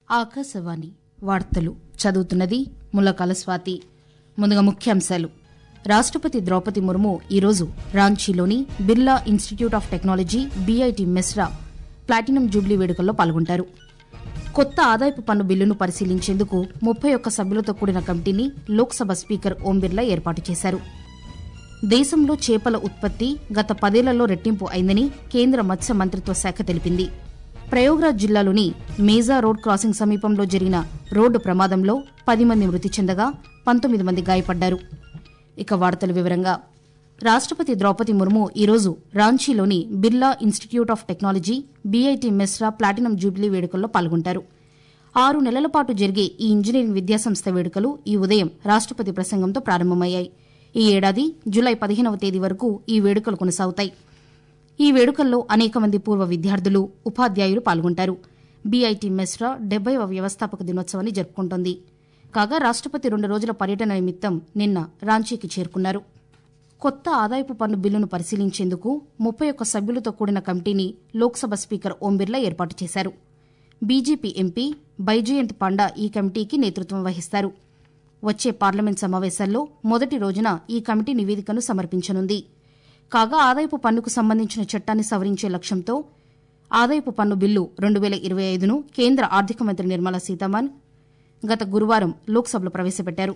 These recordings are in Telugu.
ఆకాశవాణి వార్తలు చదువుతున్నది ములకాల స్వాతి ముందుగా ముఖ్యాంశాలు రాష్టపతి ద్రౌపది ముర్ము ఈరోజు రాంచీలోని Birla institute of technology BIT Mesra platinum jubilee వేడుకల్లో పాల్గొంటారు కొత్త ఆదాయపు పన్ను బిల్లును పరిశీలించేందుకు ముప్పై ఒక్క సభ్యులతో కూడిన కమిటీని లోక్సభ స్పీకర్ ఓం బిర్లా ఏర్పాటు చేశారు దేశంలో చేపల ఉత్పత్తి గత పదేళ్లలో రెట్టింపు అయిందని కేంద్ర మత్స్య మంత్రిత్వ శాఖ తెలిపింది ప్రయోగ్రాజ్ జిల్లాలోని మేజా రోడ్ క్రాసింగ్ సమీపంలో జరిగిన రోడ్డు ప్రమాదంలో పది మంది మృతి చెందగా పంతొమ్మిది మంది గాయపడ్డారు ఇక వార్తల వివరంగా రాష్టపతి ద్రౌపది ముర్ము ఈరోజు రాంచీలోని Birla institute of technology BIT Mesra platinum jubilee వేడుకల్లో పాల్గొంటారు ఆరు నెలల పాటు జరిగే ఈ ఇంజనీరింగ్ విద్యాసంస్థ వేడుకలు ఈ ఉదయం రాష్టపతి ప్రసంగంతో ప్రారంభమయ్యాయి ఈ ఏడాది జులై పదిహేనవ తేదీ వరకు ఈ వేడుకలు కొనసాగుతాయి ఈ వేడుకల్లో అనేక మంది పూర్వ విద్యార్థులు ఉపాధ్యాయులు పాల్గొంటారు బీఐటీ మెస్రా డెబ్బైవ వ్యవస్థాపక దినోత్సవాన్ని జరుపుకుంటోంది కాగా రాష్టపతి రెండు రోజుల పర్యటన నిమిత్తం నిన్న రాంచీకి చేరుకున్నారు కొత్త ఆదాయపు పన్ను బిల్లును పరిశీలించేందుకు ముప్పై ఒక్క సభ్యులతో కూడిన కమిటీని లోక్సభ స్పీకర్ ఓం బిర్లా ఏర్పాటు చేశారు బీజేపీ ఎంపీ బైజయంత్ పాండా ఈ కమిటీకి నేతృత్వం వహిస్తారు వచ్చే పార్లమెంట్ సమావేశాల్లో మొదటి రోజున ఈ కమిటీ నివేదికను సమర్పించనుంది కాగా ఆదాయపు పన్నుకు సంబంధించిన చట్టాన్ని సవరించే లక్ష్యంతో ఆదాయపు పన్ను బిల్లు రెండు వేల ఇరవై ఐదును కేంద్ర ఆర్థిక మంత్రి నిర్మలా సీతారామన్ గత గురువారం లోక్సభలో ప్రవేశపెట్టారు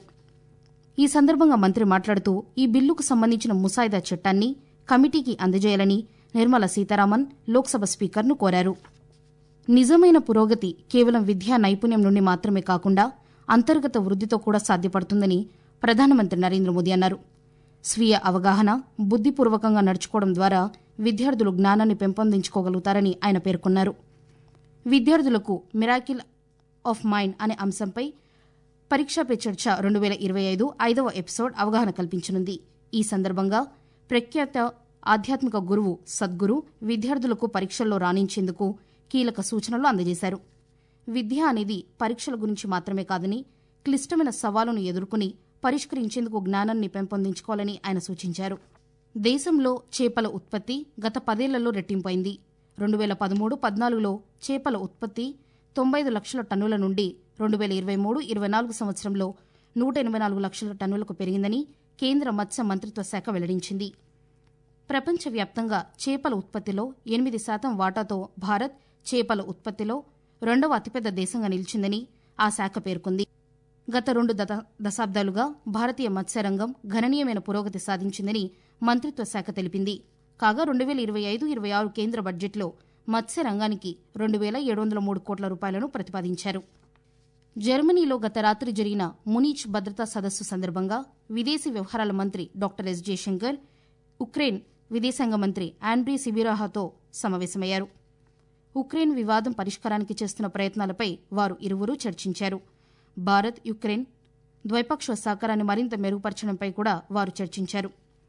ఈ సందర్భంగా మంత్రి మాట్లాడుతూ ఈ బిల్లుకు సంబంధించిన ముసాయిదా చట్టాన్ని కమిటీకి అందజేయాలని నిర్మలా సీతారామన్ లోక్సభ స్పీకర్ను కోరారు నిజమైన పురోగతి కేవలం విద్యా నైపుణ్యం నుండి మాత్రమే కాకుండా అంతర్గత వృద్దితో కూడా సాధ్యపడుతుందని ప్రధానమంత్రి నరేంద్ర మోదీ అన్నారు స్వీయ అవగాహన బుద్దిపూర్వకంగా నడుచుకోవడం ద్వారా విద్యార్థులు జ్ఞానాన్ని పెంపొందించుకోగలుగుతారని ఆయన పేర్కొన్నారు విద్యార్థులకు మిరాకిల్ ఆఫ్ మైండ్ అనే అంశంపై పరీక్షా పే చర్చ రెండు వేల ఇరవై ఐదు ఐదవ ఎపిసోడ్ అవగాహన కల్పించనుంది ఈ సందర్భంగా ప్రఖ్యాత ఆధ్యాత్మిక గురువు సద్గురు విద్యార్థులకు పరీక్షల్లో రాణించేందుకు కీలక సూచనలు అందజేశారు విద్య అనేది పరీక్షల గురించి మాత్రమే కాదని క్లిష్టమైన సవాలును ఎదుర్కొని పరిష్కరించేందుకు జ్ఞానాన్ని పెంపొందించుకోవాలని ఆయన సూచించారు దేశంలో చేపల ఉత్పత్తి గత పదేళ్లలో రెట్టింపైంది రెండు వేల పదమూడు పద్నాలుగులో చేపల ఉత్పత్తి తొంభై ఐదు లక్షల టన్నుల నుండి రెండు వేల ఇరవై మూడు ఇరవై నాలుగు సంవత్సరంలో నూట ఎనభై నాలుగు లక్షల టన్నులకు పెరిగిందని కేంద్ర మత్స్య మంత్రిత్వ శాఖ వెల్లడించింది ప్రపంచవ్యాప్తంగా చేపల ఉత్పత్తిలో ఎనిమిది శాతం వాటాతో భారత్ చేపల ఉత్పత్తిలో రెండవ అతిపెద్ద దేశంగా నిలిచిందని ఆ శాఖ పేర్కొంది గత రెండు దశాబ్దాలుగా భారతీయ మత్స్యరంగం గణనీయమైన పురోగతి సాధించిందని మంత్రిత్వ శాఖ తెలిపింది కాగా రెండు వేల ఇరవై ఐదు ఇరవై ఆరు కేంద్ర బడ్జెట్లో మత్స్యరంగానికి రెండు వేల ఏడు వందల మూడు కోట్ల రూపాయలను ప్రతిపాదించారు జర్మనీలో గత రాత్రి జరిగిన మునీచ్ భద్రతా సదస్సు సందర్భంగా విదేశీ వ్యవహారాల మంత్రి డాక్టర్ ఎస్ జయశంకర్ ఉక్రెయిన్ విదేశాంగ మంత్రి ఆండ్రీ సిబిరాహాతో సమావేశమయ్యారు ఉక్రెయిన్ వివాదం పరిష్కారానికి చేస్తున్న ప్రయత్నాలపై వారు ఇరువురూ చర్చించారు భారత్ యుక్రెయిన్ ద్వైపాక్షిక సహకారాన్ని మరింత మెరుగుపరచడంపై కూడా వారు చర్చించారు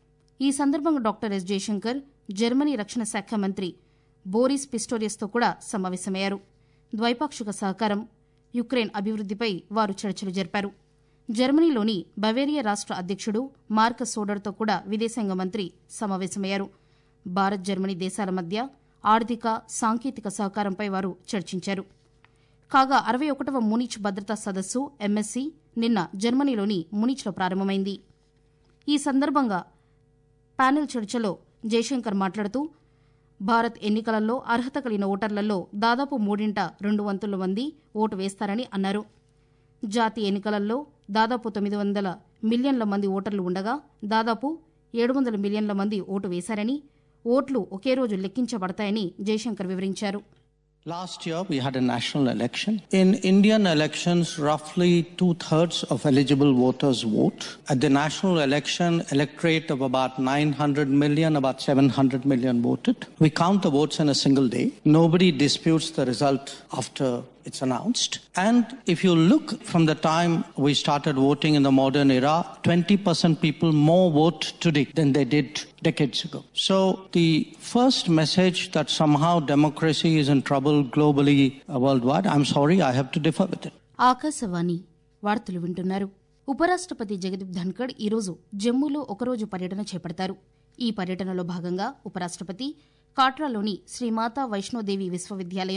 ఈ సందర్భంగా డాక్టర్ ఎస్ జయశంకర్ జర్మనీ రక్షణ శాఖ మంత్రి బోరిస్ పిస్టోరియస్తో కూడా సమావేశమయ్యారు ద్వైపాక్షిక సహకారం యుక్రెయిన్ అభివృద్దిపై వారు చర్చలు జరిపారు జర్మనీలోని బవేరియా రాష్ట అధ్యక్షుడు మార్క్ సోడర్తో కూడా విదేశాంగ మంత్రి సమావేశమయ్యారు భారత్ జర్మనీ దేశాల మధ్య ఆర్థిక సాంకేతిక సహకారంపై వారు చర్చించారు కాగా అరవై ఒకటవ మునిచ్ భద్రతా సదస్సు ఎంఎస్సీ నిన్న జర్మనీలోని మునిచ్లో ప్రారంభమైంది ఈ సందర్భంగా ప్యానెల్ చర్చలో జయశంకర్ మాట్లాడుతూ భారత్ ఎన్నికలలో అర్హత కలిగిన ఓటర్లలో దాదాపు మూడింట రెండు వంతుల మంది ఓటు వేస్తారని అన్నారు జాతీయ ఎన్నికలలో దాదాపు తొమ్మిది వందల మిలియన్ల మంది ఓటర్లు ఉండగా దాదాపు ఏడు వందల మిలియన్ల మంది ఓటు వేశారని ఓట్లు ఒకే రోజు లెక్కించబడతాయని జయశంకర్ వివరించారు Last year, we had a national election. In Indian elections, roughly two thirds of eligible voters vote. At the national election, electorate of about 900 million, about 700 million voted. We count the votes in a single day. Nobody disputes the result after it's announced. And if you look from the time we started voting in the modern era, 20% people more vote today than they did decades ago. So the first message that somehow democracy is in trouble globally, uh, worldwide, I'm sorry, I have to differ with it. Akashvani వార్తలు వింటున్నారు ఉపరాష్టపతి జగదీప్ ధన్కడ్ ఈరోజు జమ్మూలో ఒకరోజు పర్యటన చేపడతారు ఈ పర్యటనలో భాగంగా ఉపరాష్టపతి కాట్రాలోని శ్రీమాతా వైష్ణోదేవి విశ్వవిద్యాలయం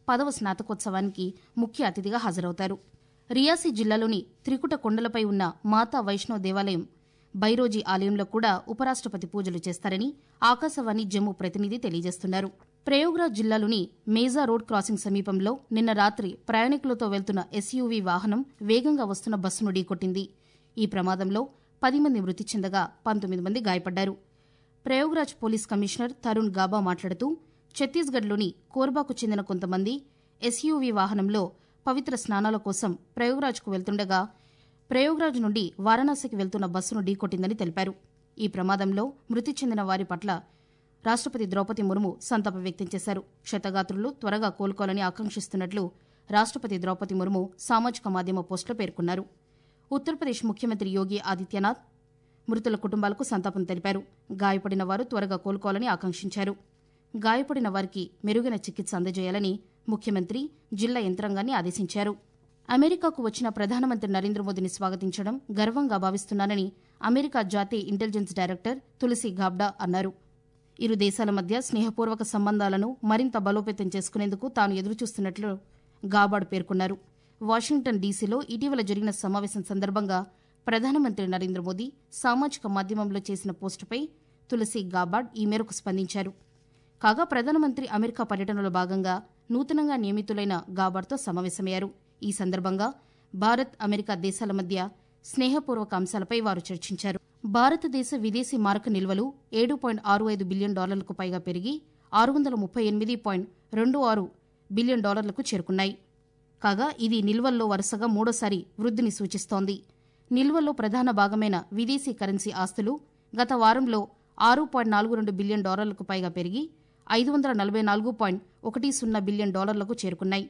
పదవ స్నాతకోత్సవానికి ముఖ్య అతిథిగా హాజరవుతారు రియాసీ జిల్లాలోని త్రికుట కొండలపై ఉన్న మాతా వైష్ణవ్ దేవాలయం బైరోజీ ఆలయంలో కూడా ఉపరాష్టపతి పూజలు చేస్తారని ఆకాశవాణి జమ్మూ ప్రతినిధి తెలియజేస్తున్నారు ప్రయోగ్రాజ్ జిల్లాలోని మేజా రోడ్ క్రాసింగ్ సమీపంలో నిన్న రాత్రి ప్రయాణికులతో వెళ్తున్న ఎస్యూవీ వాహనం వేగంగా వస్తున్న బస్సును ఢీకొట్టింది ఈ ప్రమాదంలో పది మంది మృతి చెందగా పంతొమ్మిది మంది గాయపడ్డారు ప్రయోగ్రాజ్ పోలీస్ కమిషనర్ తరుణ్ గాబా మాట్లాడుతూ ఛత్తీస్గఢ్లోని కోర్బాకు చెందిన కొంతమంది ఎస్యూవీ వాహనంలో పవిత్ర స్నానాల కోసం ప్రయోగ్రాజ్కు వెళ్తుండగా ప్రయోగ్రాజ్ నుండి వారణాసికి వెళ్తున్న బస్సును ఢీకొట్టిందని తెలిపారు ఈ ప్రమాదంలో మృతి చెందిన వారి పట్ల రాష్టపతి ద్రౌపది ముర్ము సంతాపం వ్యక్తం చేశారు క్షతగాత్రులు త్వరగా కోలుకోవాలని ఆకాంక్షిస్తున్నట్లు రాష్టపతి ద్రౌపది ముర్ము సామాజిక మాధ్యమ పోస్టులో పేర్కొన్నారు ఉత్తరప్రదేశ్ ముఖ్యమంత్రి యోగి ఆదిత్యనాథ్ మృతుల కుటుంబాలకు సంతాపం తెలిపారు గాయపడిన వారు త్వరగా కోలుకోవాలని ఆకాంక్షించారు గాయపడిన వారికి మెరుగైన చికిత్స అందజేయాలని ముఖ్యమంత్రి జిల్లా యంత్రాంగాన్ని ఆదేశించారు అమెరికాకు వచ్చిన ప్రధానమంత్రి నరేంద్ర మోదీని స్వాగతించడం గర్వంగా భావిస్తున్నానని అమెరికా జాతీయ ఇంటెలిజెన్స్ డైరెక్టర్ తులసి గాబ్డా అన్నారు ఇరు దేశాల మధ్య స్నేహపూర్వక సంబంధాలను మరింత బలోపేతం చేసుకునేందుకు తాను ఎదురుచూస్తున్నట్లు గాబాడ్ పేర్కొన్నారు వాషింగ్టన్ డీసీలో ఇటీవల జరిగిన సమావేశం సందర్భంగా ప్రధానమంత్రి నరేంద్ర మోదీ సామాజిక మాధ్యమంలో చేసిన పోస్టుపై తులసి గాబాడ్ ఈ మేరకు స్పందించారు కాగా ప్రధానమంత్రి అమెరికా పర్యటనలో భాగంగా నూతనంగా నియమితులైన గాబార్తో సమావేశమయ్యారు ఈ సందర్భంగా భారత్ అమెరికా దేశాల మధ్య స్నేహపూర్వక అంశాలపై వారు చర్చించారు భారతదేశ విదేశీ మారక నిల్వలు ఏడు పాయింట్ ఆరు ఐదు బిలియన్ డాలర్లకు పైగా పెరిగి ఆరు వందల ముప్పై ఎనిమిది పాయింట్ రెండు ఆరు బిలియన్ డాలర్లకు చేరుకున్నాయి కాగా ఇది నిల్వల్లో వరుసగా మూడోసారి వృద్ధిని సూచిస్తోంది నిల్వల్లో ప్రధాన భాగమైన విదేశీ కరెన్సీ ఆస్తులు గత వారంలో ఆరు పాయింట్ నాలుగు రెండు బిలియన్ డాలర్లకు పైగా పెరిగి ఐదు వందల నలభై నాలుగు పాయింట్ ఒకటి సున్నా బిలియన్ డాలర్లకు చేరుకున్నాయి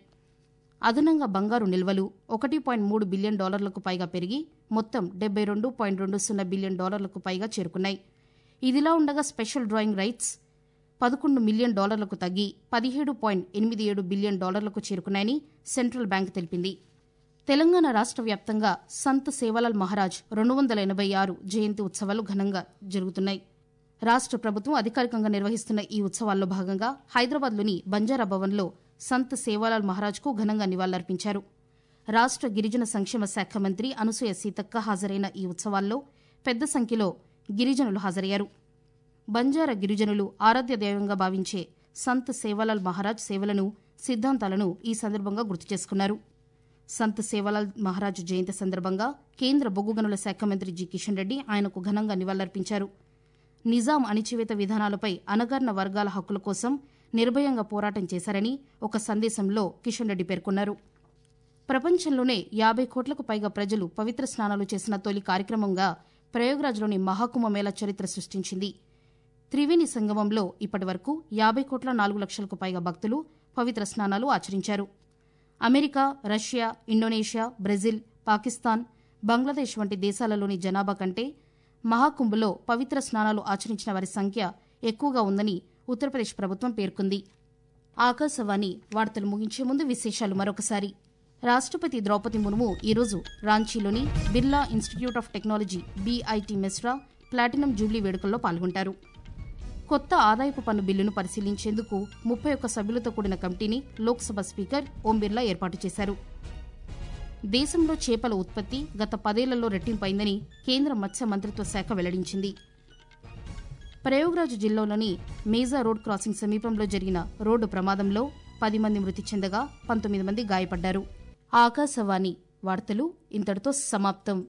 అదనంగా బంగారు నిల్వలు ఒకటి పాయింట్ మూడు బిలియన్ డాలర్లకు పైగా పెరిగి మొత్తం డెబ్బై రెండు పాయింట్ రెండు సున్నా బిలియన్ డాలర్లకు పైగా చేరుకున్నాయి ఇదిలా ఉండగా స్పెషల్ డ్రాయింగ్ రైట్స్ పదకొండు మిలియన్ డాలర్లకు తగ్గి పదిహేడు పాయింట్ ఎనిమిది ఏడు బిలియన్ డాలర్లకు చేరుకున్నాయని సెంట్రల్ బ్యాంక్ తెలిపింది తెలంగాణ రాష్ట్ర వ్యాప్తంగా సంత్ సేవాలాల్ మహారాజ్ రెండు వందల ఎనభై ఆరు జయంతి ఉత్సవాలు ఘనంగా జరుగుతున్నాయి రాష్ట్ర ప్రభుత్వం అధికారికంగా నిర్వహిస్తున్న ఈ ఉత్సవాల్లో భాగంగా హైదరాబాద్లోని బంజారా భవన్లో సంత్ సేవాలాల్ మహారాజ్కు ఘనంగా నివాళులర్పించారు రాష్ట్ర గిరిజన సంక్షేమ శాఖ మంత్రి అనసూయ సీతక్క హాజరైన ఈ ఉత్సవాల్లో పెద్ద సంఖ్యలో గిరిజనులు హాజరయ్యారు బంజారా గిరిజనులు ఆరాధ్య దైవంగా భావించే సంత్ సేవాలాల్ మహారాజ్ సేవలను సిద్ధాంతాలను ఈ సందర్భంగా గుర్తు చేసుకున్నారు సంత్ సేవాలాల్ మహారాజ్ జయంతి సందర్భంగా కేంద్ర బొగ్గు గనుల శాఖ మంత్రి జి కిషన్ రెడ్డి ఆయనకు ఘనంగా నివాళులర్పించారు నిజాం అణిచివేత విధానాలపై అనగారిన వర్గాల హక్కుల కోసం నిర్భయంగా పోరాటం చేశారని ఒక సందేశంలో కిషన్ రెడ్డి పేర్కొన్నారు ప్రపంచంలోనే యాభై కోట్లకు పైగా ప్రజలు పవిత్ర స్నానాలు చేసిన తొలి కార్యక్రమంగా ప్రయోగరాజ్లోని మహాకుంభమేళా చరిత్ర సృష్టించింది త్రివేణి సంగమంలో ఇప్పటి వరకు యాభై కోట్ల నాలుగు లక్షలకు పైగా భక్తులు పవిత్ర స్నానాలు ఆచరించారు America Russia Indonesia Brazil Pakistan Bangladesh వంటి దేశాలలోని జనాభా కంటే మహాకుంభలో పవిత్ర స్నానాలు ఆచరించిన వారి సంఖ్య ఎక్కువగా ఉందని ఉత్తరప్రదేశ్ ప్రభుత్వం పేర్కొంది ఆకాశవాణి వార్తలు ముగించే ముందు విశేషాలు మరొకసారి రాష్టపతి ద్రౌపది ముర్ము ఈరోజు రాంచీలోని Birla institute of technology BIT Mesra platinum jubilee వేడుకల్లో పాల్గొంటారు కొత్త ఆదాయపు పన్ను బిల్లును పరిశీలించేందుకు ముప్పై ఒక్క సభ్యులతో కూడిన కమిటీని లోక్సభ స్పీకర్ ఓం బిర్లా ఏర్పాటు చేశారు దేశంలో చేపల ఉత్పత్తి గత పదేళ్లలో రెట్టింపైందని కేంద్ర మత్స్య మంత్రిత్వ శాఖ వెల్లడించింది ప్రయోగరాజ్ జిల్లాలోని మేజా రోడ్ క్రాసింగ్ సమీపంలో జరిగిన రోడ్డు ప్రమాదంలో పది మంది మృతి చెందగా పంతొమ్మిది మంది గాయపడ్డారు ఆకాశవాణి వార్తలు ఇంతటితో సమాప్తం